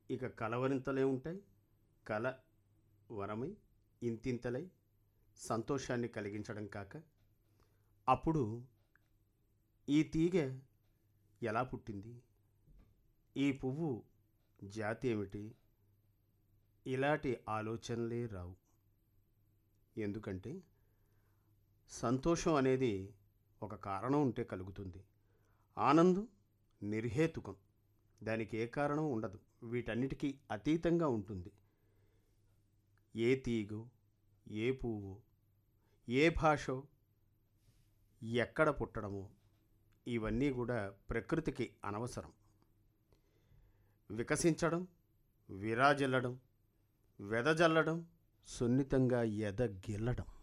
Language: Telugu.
ఇక కలవరింతలే ఉంటాయి కల వరమై ఇంతింతలై సంతోషాన్ని కలిగించడం కాక అప్పుడు ఈ తీగ ఎలా పుట్టింది ఈ పువ్వు జాతి ఏమిటి ఇలాంటి ఆలోచనలే రావు ఎందుకంటే సంతోషం అనేది ఒక కారణం ఉంటే కలుగుతుంది ఆనందం నిర్హేతుకం దానికి ఏ కారణం ఉండదు వీటన్నిటికీ అతీతంగా ఉంటుంది ఏ తీగో ఏ పువ్వు ఏ భాషో ఎక్కడ పుట్టడమో ఇవన్నీ కూడా ప్రకృతికి అనవసరం వికసించడం విరాజిల్లడం వెదజల్లడం సున్నితంగా ఎదగిల్లడం